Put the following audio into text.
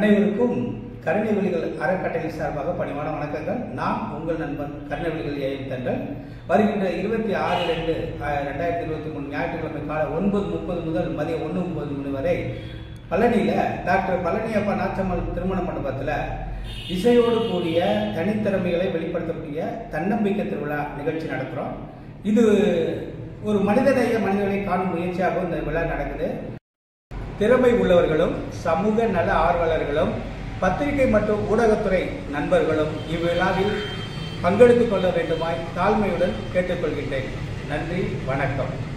அனைவருக்கும் கருணைவெளிகள் அறக்கட்டளை சார்பாக பணிவான வணக்கங்கள் நான் உங்கள் நண்பன் கருணைவெளிகள் ஏஎம் தண்டல் வருகின்ற இருபத்தி ஆறு ரெண்டு ரெண்டாயிரத்தி இருபத்தி மூணு ஞாயிற்றுக்கிழமை காலை ஒன்பது முப்பது முதல் மதியம் ஒன்று முப்பது மணி வரை பழனியில் டாக்டர் பழனியப்பா நாச்சம்மல் திருமண மண்டபத்தில் இசையோடு கூடிய தனித்திறமைகளை வெளிப்படுத்தக்கூடிய தன்னம்பிக்கை திருவிழா நிகழ்ச்சி நடத்துகிறோம் இது ஒரு மனிதநேய மனிதர்களை காணும் முயற்சியாகவும் இந்த விழா நடக்குது திறமை உள்ளவர்களும் சமூக நல ஆர்வலர்களும் பத்திரிகை மற்றும் ஊடகத்துறை நண்பர்களும் இவ்விழாவில் பங்கெடுத்துக் கொள்ள வேண்டுமாய் தாழ்மையுடன் கேட்டுக்கொள்கின்றேன் நன்றி வணக்கம்